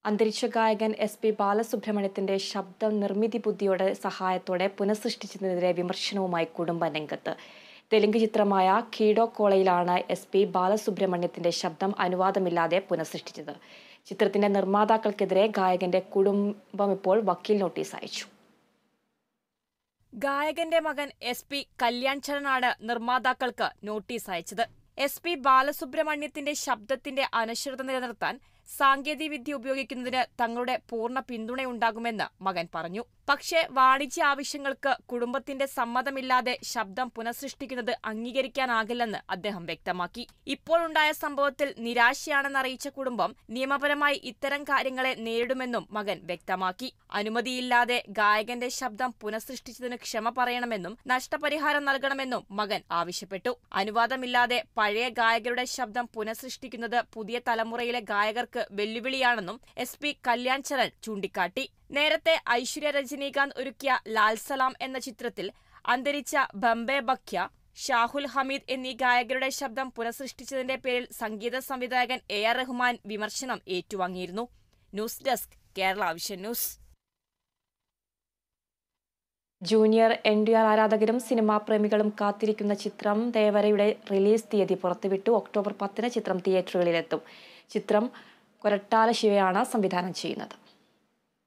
അന്തരിച്ച ഗായകൻ എസ് പി ബാലസുബ്രഹ്മണ്യത്തിന്റെ ശബ്ദം നിർമ്മിതി ബുദ്ധിയുടെ സഹായത്തോടെ പുനഃസൃഷ്ടിച്ചതിനെതിരെ വിമർശനവുമായി കുടുംബ രംഗത്ത് തെലുങ്ക് ചിത്രമായ കീഡോ കോളയിലാണ് എസ് പി ബാലസുബ്രഹ്മണ്യത്തിന്റെ ശബ്ദം അനുവാദമില്ലാതെ പുനഃസൃഷ്ടിച്ചത് ചിത്രത്തിന്റെ നിർമ്മാതാക്കൾക്കെതിരെ ഗായകന്റെ കുടുംബം ഇപ്പോൾ വക്കീൽ നോട്ടീസ് അയച്ചു ഗായകന്റെ മകൻ എസ് പി കല്യാൺ ചരനാണ് നിർമ്മാതാക്കൾക്ക് നോട്ടീസ് അയച്ചത് എസ് പി ബാലസുബ്രഹ്മണ്യത്തിന്റെ ശബ്ദത്തിന്റെ അനശ്വരത നിലനിർത്താൻ സാങ്കേതികവിദ്യ ഉപയോഗിക്കുന്നതിന് തങ്ങളുടെ പൂർണ്ണ പിന്തുണയുണ്ടാകുമെന്ന് മകൻ പറഞ്ഞു പക്ഷേ വാണിജ്യ ആവശ്യങ്ങൾക്ക് കുടുംബത്തിന്റെ സമ്മതമില്ലാതെ ശബ്ദം പുനഃസൃഷ്ടിക്കുന്നത് അംഗീകരിക്കാനാകില്ലെന്ന് അദ്ദേഹം വ്യക്തമാക്കി ഇപ്പോഴുണ്ടായ സംഭവത്തിൽ നിരാശയാണെന്നറിയിച്ച കുടുംബം നിയമപരമായി ഇത്തരം കാര്യങ്ങളെ നേരിടുമെന്നും മകൻ വ്യക്തമാക്കി അനുമതിയില്ലാതെ ഗായകന്റെ ശബ്ദം പുനഃസൃഷ്ടിച്ചതിന് ക്ഷമ പറയണമെന്നും നഷ്ടപരിഹാരം നൽകണമെന്നും മകൻ ആവശ്യപ്പെട്ടു അനുവാദമില്ലാതെ പഴയ ഗായകരുടെ ശബ്ദം പുനഃസൃഷ്ടിക്കുന്നത് പുതിയ തലമുറയിലെ ഗായകർക്ക് വെല്ലുവിളിയാണെന്നും എസ് പി കല്യാൺ ചരൺ ചൂണ്ടിക്കാട്ടി നേരത്തെ ഐശ്വര്യ രജനീകാന്ത് ഒരുക്കിയ ലാൽ സലാം എന്ന ചിത്രത്തിൽ അന്തരിച്ച ബംബെ ബഖ്യ ഷാഹുൽ ഹമീദ് എന്നീ ഗായകരുടെ ശബ്ദം പുനഃസൃഷ്ടിച്ചതിന്റെ പേരിൽ സംഗീത സംവിധായകൻ എ ആർ റഹ്മാൻ വിമർശനം ഏറ്റുവാങ്ങിയിരുന്നു news desk Kerala vision news junior N T R ആരാധകരും സിനിമാ പ്രേമികളും കാത്തിരിക്കുന്ന ചിത്രം ദേവരയുടെ റിലീസ് തീയതി പുറത്തുവിട്ടു ഒക്ടോബർ പത്തിന് ചിത്രം തിയേറ്ററുകളിലെത്തും ചിത്രം കൊരട്ടാല ശിവയാണ് സംവിധാനം ചെയ്യുന്നത്